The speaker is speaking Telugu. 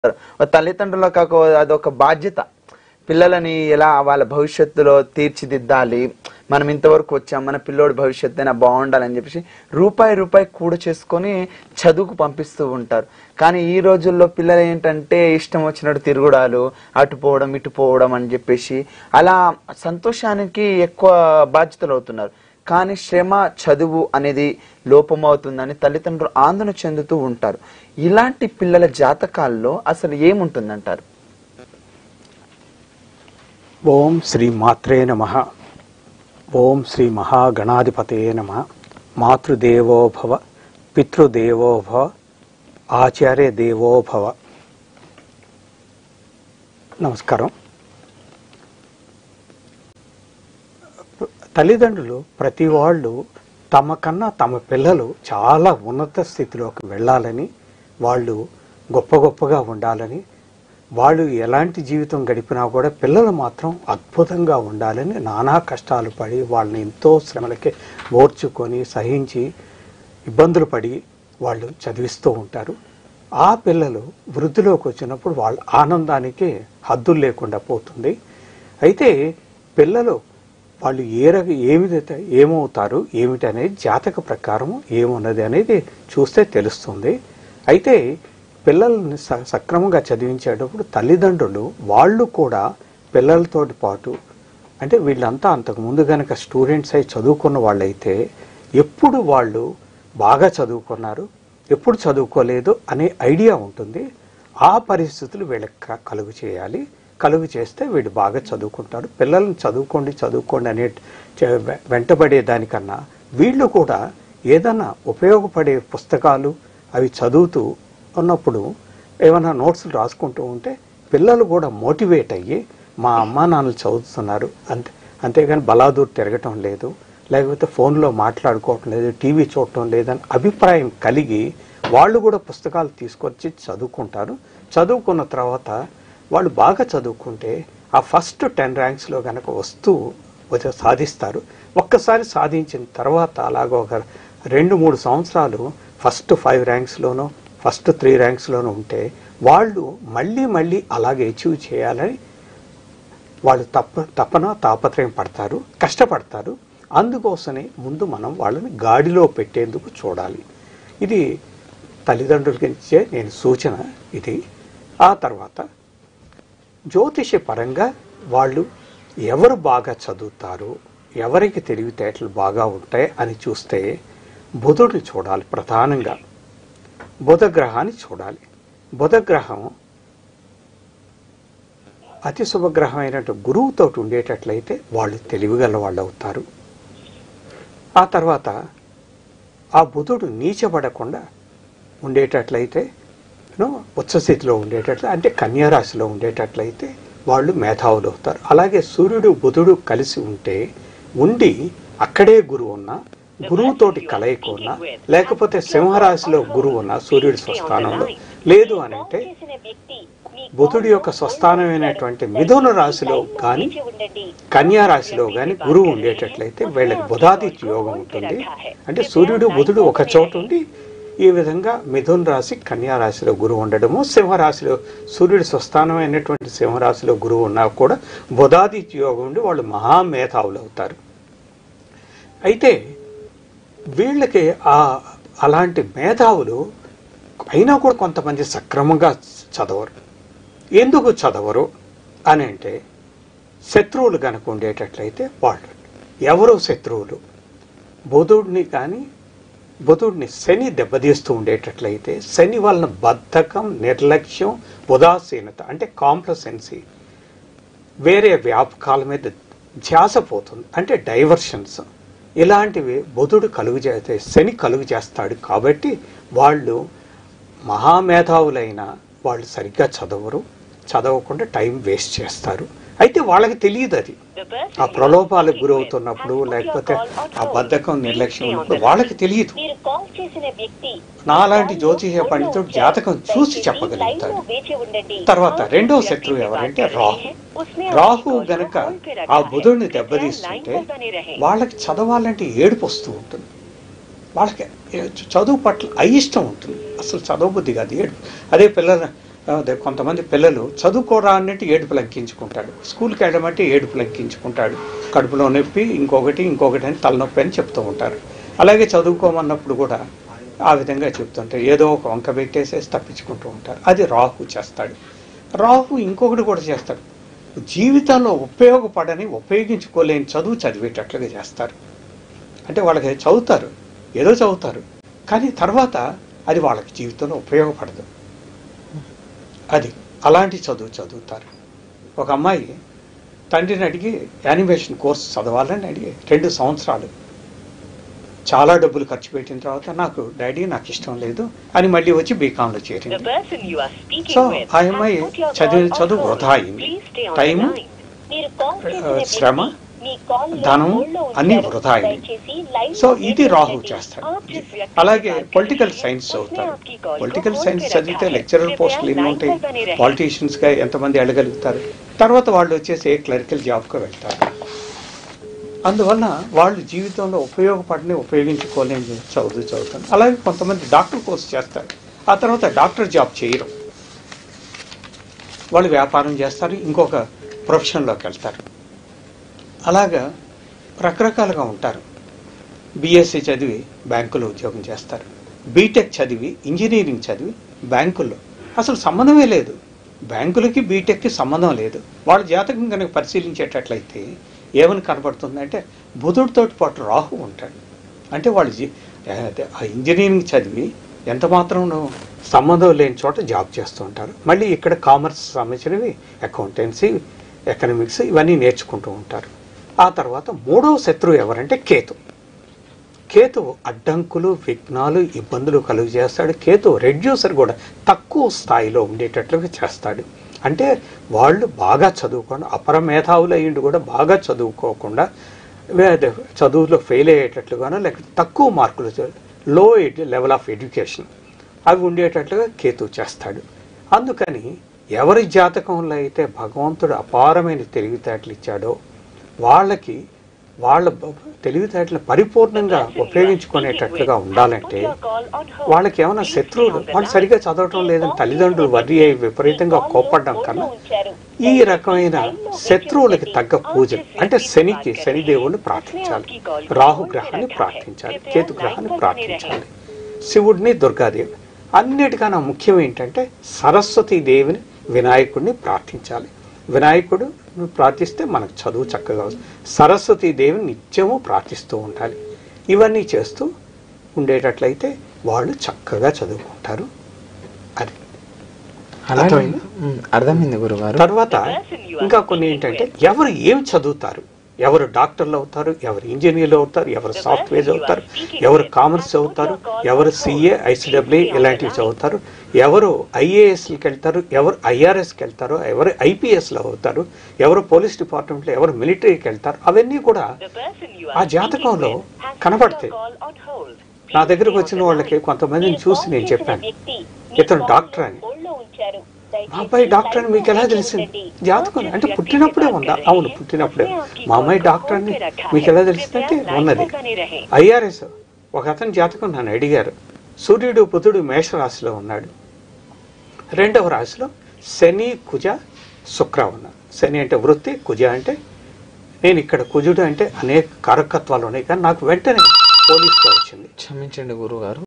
తల్లిదండ్రులకు ఒక అదొక బాధ్యత పిల్లలని ఎలా వాళ్ళ భవిష్యత్తులో తీర్చిదిద్దాలి మనం ఇంతవరకు వచ్చాం మన పిల్లోడి భవిష్యత్తు అయినా బాగుండాలని చెప్పేసి రూపాయి రూపాయి కూడ చేసుకొని చదువుకు పంపిస్తూ ఉంటారు కానీ ఈ రోజుల్లో పిల్లలు ఏంటంటే ఇష్టం వచ్చినట్టు తిరుగుడాలు అటు పోవడం ఇటు పోవడం అని చెప్పేసి అలా సంతోషానికి ఎక్కువ బాధ్యతలు అవుతున్నారు కానీ శ్రమ చదువు అనేది లోపమవుతుందని తల్లిదండ్రులు ఆందోళన చెందుతూ ఉంటారు ఇలాంటి పిల్లల జాతకాల్లో అసలు ఏముంటుందంటారు ఓం శ్రీ మాత్రే నమ ఓం శ్రీ మహాగణాధిపతే నమ మాతృదేవో భవ పితృదేవో భవ ఆచార్య దేవో భవ నమస్కారం తల్లిదండ్రులు ప్రతి వాళ్ళు తమ కన్నా తమ పిల్లలు చాలా ఉన్నత స్థితిలోకి వెళ్ళాలని వాళ్ళు గొప్ప గొప్పగా ఉండాలని వాళ్ళు ఎలాంటి జీవితం గడిపినా కూడా పిల్లలు మాత్రం అద్భుతంగా ఉండాలని నానా కష్టాలు పడి వాళ్ళని ఎంతో శ్రమలకి ఓర్చుకొని సహించి ఇబ్బందులు పడి వాళ్ళు చదివిస్తూ ఉంటారు ఆ పిల్లలు వృద్ధిలోకి వచ్చినప్పుడు వాళ్ళ ఆనందానికి హద్దులు లేకుండా పోతుంది అయితే పిల్లలు వాళ్ళు ఏ రక ఏమిదైతే ఏమవుతారు ఏమిటి అనేది జాతక ప్రకారం ఏమున్నది అనేది చూస్తే తెలుస్తుంది అయితే పిల్లల్ని స- సక్రమంగా చదివించేటప్పుడు తల్లిదండ్రులు వాళ్ళు కూడా పిల్లలతోటి పాటు అంటే వీళ్ళంతా అంతకు ముందు గనక స్టూడెంట్స్ అయి చదువుకున్న వాళ్ళైతే ఎప్పుడు వాళ్ళు బాగా చదువుకున్నారు ఎప్పుడు చదువుకోలేదు అనే ఐడియా ఉంటుంది ఆ పరిస్థితులు వీళ్ళకి క- కలుగు చేయాలి కలుగు చేస్తే వీడు బాగా చదువుకుంటారు పిల్లల్ని చదువుకోండి చదువుకోండి అనే చ- వె- వెంటబడే దానికన్నా వీళ్ళు కూడా ఏదన్నా ఉపయోగపడే పుస్తకాలు అవి చదువుతూ ఉన్నప్పుడు ఏమైనా నోట్స్లు రాసుకుంటూ ఉంటే పిల్లలు కూడా మోటివేట్ అయ్యి మా అమ్మా నాన్నలు చదువుతున్నారు అంతే అంతేగాని బలాదూర్ తిరగటం లేదు లేకపోతే ఫోన్లో మాట్లాడుకోవటం లేదు టీవీ చూడటం లేదని అభిప్రాయం కలిగి వాళ్ళు కూడా పుస్తకాలు తీసుకొచ్చి చదువుకుంటారు చదువుకున్న తర్వాత వాళ్ళు బాగా చదువుకుంటే ఆ ఫస్ట్ టెన్ ర్యాంక్స్లో కనుక వస్తూ వచ్చి సాధిస్తారు ఒక్కసారి సాధించిన తర్వాత అలాగ ఒక రెండు మూడు సంవత్సరాలు ఫస్ట్ ఫైవ్ ర్యాంక్స్లోనో ఫస్ట్ త్రీ ర్యాంక్స్లోనూ ఉంటే వాళ్ళు మళ్ళీ మళ్ళీ అలాగే అచీవ్ చేయాలని వాళ్ళు తప్ప తపన తాపత్రయం పడతారు కష్టపడతారు అందుకోసమే ముందు మనం వాళ్ళని గాడిలో పెట్టేందుకు చూడాలి ఇది తల్లిదండ్రులకి ఇచ్చే నేను సూచన ఇది ఆ తర్వాత జ్యోతిష పరంగా వాళ్ళు ఎవరు బాగా చదువుతారు ఎవరికి తెలివితేటలు బాగా ఉంటాయి అని చూస్తే బుధుడిని చూడాలి ప్రధానంగా బుధ గ్రహాన్ని చూడాలి బుధ గ్రహం అతి శుభగ్రహం అయినట్టు గురువుతో ఉండేటట్లయితే వాళ్ళు తెలివిగల వాళ్ళు అవుతారు ఆ తర్వాత ఆ బుధుడు నీచబడకుండా ఉండేటట్లయితే ను ఉచ్చస్థితిలో ఉండేటట్లు అంటే కన్యారాశిలో ఉండేటట్లయితే వాళ్ళు మేధావులు అవుతారు అలాగే సూర్యుడు బుధుడు కలిసి ఉంటే ఉండి అక్కడే గురువు ఉన్నా గురువుతోటి కలయిక ఉన్నా లేకపోతే సింహరాశిలో గురువు ఉన్నా సూర్యుడి స్వస్థానంలో లేదు అని అంటే బుధుడి యొక్క స్వస్థానమైనటువంటి మిథున రాశిలో కానీ కన్యా రాశిలో కానీ గురువు ఉండేటట్లయితే వీళ్ళకి బుధాదిత్య యోగం ఉంటుంది అంటే సూర్యుడు బుధుడు ఒక చోట ఉండి ఈ విధంగా మిథున రాశి కన్యా రాశిలో గురువు ఉండడము సింహరాశిలో సూర్యుడి స్వస్థానమైనటువంటి సింహరాశిలో గురువు ఉన్నా కూడా బుధాదిత్య యోగం ఉండి వాళ్ళు మహామేధావులు అవుతారు అయితే వీళ్ళకి ఆ అలాంటి మేధావులు అయినా కూడా కొంతమంది సక్రమంగా చదవరు ఎందుకు చదవరు అని అంటే శత్రువులు కనుక ఉండేటట్లయితే వాళ్ళు ఎవరు శత్రువులు బుధుడిని కానీ బుధుడిని శని దెబ్బతీస్తూ ఉండేటట్లయితే శని వలన బద్ధకం నిర్లక్ష్యం ఉదాసీనత అంటే కాంప్లసెన్సీ వేరే వ్యాపకాల మీద ధ్యాస పోతుంది అంటే డైవర్షన్స్ ఇలాంటివి బుధుడు కలుగు చేస్తే శని కలుగు చేస్తాడు కాబట్టి వాళ్ళు మహామేధావులైన వాళ్ళు సరిగ్గా చదవరు చదవకుండా టైం వేస్ట్ చేస్తారు అయితే వాళ్ళకి తెలియదు అది ఆ ప్రలోభాలకు గురవుతున్నప్పుడు లేకపోతే ఆ బద్ధకం నిర్లక్ష్యం ఉన్నప్పుడు వాళ్ళకి తెలియదు మీరు కాల్ చేసిన వ్యక్తి నాలాంటి జ్యోతిష పండితుడు జాతకం చూసి చెప్పగలుగుతాడు తర్వాత రెండో శత్రువు ఎవరంటే రాహు రాహు గనక ఆ బుధుడిని దెబ్బతీస్తుంటే వాళ్ళకి చదవాలంటే ఏడుపు వస్తూ ఉంటుంది వాళ్ళకి చదువు పట్ల అయిష్టం ఉంటుంది అసలు చదవబుద్ధి కాదు ఏడుపు అదే పిల్లల అదే కొంతమంది పిల్లలు చదువుకోరా అన్నట్టు ఏడుపు లంకించుకుంటాడు స్కూల్కి వెళ్ళమంటే ఏడుపు లంకించుకుంటాడు కడుపులో నొప్పి ఇంకొకటి ఇంకొకటి అని తలనొప్పి అని చెప్తూ ఉంటారు అలాగే చదువుకోమన్నప్పుడు కూడా ఆ విధంగా చెప్తుంటారు ఏదో ఒక వంక పెట్టేసేసి తప్పించుకుంటూ ఉంటారు అది రాహు చేస్తాడు రాహు ఇంకొకటి కూడా చేస్తాడు జీవితంలో ఉపయోగపడని ఉపయోగించుకోలేని చదువు చదివేటట్లుగా చేస్తారు అంటే వాళ్ళకి చదువుతారు ఏదో చదువుతారు కానీ తర్వాత అది వాళ్ళకి జీవితంలో ఉపయోగపడదు అది అలాంటి చదువు చదువుతారు ఒక అమ్మాయి తండ్రిని అడిగి యానిమేషన్ కోర్స్ చదవాలని అడిగి రెండు సంవత్సరాలు చాలా డబ్బులు ఖర్చు పెట్టిన తర్వాత నాకు డాడీ నాకు ఇష్టం లేదు అని మళ్ళీ వచ్చి బీకాంలో The చేరింది person you are speaking So, with ఆ has అమ్మాయి put your చదివిన call on చదువు hold. వృధా అయింది. Please stay on time, the line. మీరు call చేసిన ఆ, వ్యక్తి శ్రమ, మీ call ని ధనం hold లో అన్నీ ఉంచారు. వృధా అయింది. దయచేసి line సో లో ఇది wait రాహు చేయండి. చేస్తాడు आप जिस व्यक्ति అలాగే से बात कर పొలిటికల్ रहे हैं, సైన్స్ उसने చదువుతారు आपकी call को పొలిటికల్ hold సైన్స్ पे చదివితే रखा है. లెక్చరర్ कृपया పోస్టులు ఎన్ని line ఉంటాయి पर बने रहें. పాలిటీషియన్స్గా ఎంతమంది వెళ్ళగలుగుతారు తర్వాత వాళ్ళు వచ్చేసి ఏ క్లరికల్ జాబ్కి వెళ్తారు అందువల్ల వాళ్ళు జీవితంలో ఉపయోగపడని ఉపయోగించుకోలేని చదువు చదువుతారు అలాగే కొంతమంది డాక్టర్ కోర్స్ చేస్తారు ఆ తర్వాత డాక్టర్ జాబ్ చేయరు వాళ్ళు వ్యాపారం చేస్తారు ఇంకొక ప్రొఫెషన్లోకి వెళ్తారు అలాగా రకరకాలుగా ఉంటారు బీఎస్సీ చదివి బ్యాంకులో ఉద్యోగం చేస్తారు బీటెక్ చదివి ఇంజనీరింగ్ చదివి బ్యాంకుల్లో అసలు సంబంధమే లేదు బ్యాంకులకి బీటెక్కి సంబంధం లేదు వాళ్ళ జాతకం కనుక పరిశీలించేటట్లయితే ఏమని కనబడుతుందంటే బుధుడితో పాటు రాహు ఉంటాడు అంటే వాళ్ళు జీ- అదే ఆ ఇంజనీరింగ్ చదివి ఎంత మాత్రం సంబంధం లేని చోట జాబ్ చేస్తూ ఉంటారు మళ్ళీ ఇక్కడ కామర్స్ సంబంధించినవి అకౌంటెన్సీ ఎకనామిక్స్ ఇవన్నీ నేర్చుకుంటూ ఉంటారు ఆ తర్వాత మూడవ శత్రువు ఎవరంటే కేతు కేతు అడ్డంకులు విఘ్నాలు ఇబ్బందులు కలుగు చేస్తాడు కేతు రెడ్యూసర్ కూడా తక్కువ స్థాయిలో ఉండేటట్లుగా చేస్తాడు అంటే వాళ్ళు బాగా చదువుకోండి అపర మేధావులు అయ్యిండి కూడా బాగా చదువుకోకుండా వే- చదువులో ఫెయిల్ అయ్యేటట్లుగానో లేకపోతే తక్కువ మార్కులు లో లెవెల్ ఆఫ్ ఎడ్యుకేషన్ అవి ఉండేటట్లుగా కేతు చేస్తాడు అందుకని ఎవరి జాతకంలో అయితే భగవంతుడు అపారమైన తెలివితేటలు ఇచ్చాడో వాళ్ళకి వాళ్ళ బ- తెలివితేటలు పరిపూర్ణంగా ఉపయోగించుకునేటట్లుగా ఉండాలంటే వాళ్ళకి ఏమైనా శత్రువులు వాళ్ళు సరిగా చదవటం లేదని తల్లిదండ్రులు వర్రి అయి విపరీతంగా కోప్పడడం కన్నా ఈ రకమైన శత్రువులకి తగ్గ పూజలు అంటే శనికి శనిదేవుని ప్రార్థించాలి రాహు గ్రహాన్ని ప్రార్థించాలి కేతు గ్రహాన్ని ప్రార్థించాలి శివుడిని దుర్గాదేవి అన్నిటికన్నా ముఖ్యం ఏంటంటే సరస్వతీ దేవిని వినాయకుడిని ప్రార్థించాలి వినాయకుడు ప్రార్థిస్తే మనకు చదువు చక్కగా వస్తుంది సరస్వతీ దేవిని నిత్యము ప్రార్థిస్తూ ఉండాలి ఇవన్నీ చేస్తూ ఉండేటట్లయితే వాళ్ళు చక్కగా చదువుకుంటారు అది అలాగే అర్థమైందా? ఉమ్, అర్థమైంది గురుగారు తర్వాత ఇంకా కొన్ని ఏంటంటే ఎవరు ఏం చదువుతారు ఎవరు డాక్టర్లు అవుతారు ఎవరు ఇంజనీర్లు అవుతారు ఎవరు సాఫ్ట్వేర్ చదువుతారు ఎవరు కామర్స్ చదువుతారు ఎవరు సిఏ ఐసిడబ్ల్యూ ఇలాంటివి చదువుతారు ఎవరు ఐఏఎస్కి వెళ్తారు ఎవరు ఐఆర్ఎస్కి వెళ్తారు ఎవరు ఐపీఎస్లో అవుతారు ఎవరు పోలీస్ డిపార్ట్మెంట్లో ఎవరు మిలిటరీకి వెళ్తారు అవన్నీ కూడా ఆ జాతకంలో కనబడతాయి నా దగ్గరకు వచ్చిన వాళ్ళకి కొంతమందిని చూసి నేను చెప్పాను ఇతను డాక్టర్ అని మా అబ్బాయి డాక్టర్ అని మీకు ఎలా తెలిసింది జాతకం అంటే పుట్టినప్పుడే ఉందా అవును పుట్టినప్పుడే మా అమ్మాయి డాక్టర్ అని మీకు ఎలా తెలిసిందంటే ఉన్నది ఐఆర్ఎస్ ఒక అతని జాతకం నన్ను అడిగారు సూర్యుడు బుధుడు మేషరాశిలో ఉన్నాడు రెండవ రాశిలో శని కుజ శుక్ర ఉన్నారు శని అంటే వృత్తి కుజ అంటే నేను ఇక్కడ కుజుడు అంటే అనేక కారకత్వాలు ఉన్నాయి కానీ నాకు వెంటనే పోలీస్గా వచ్చింది క్షమించండి గురుగారు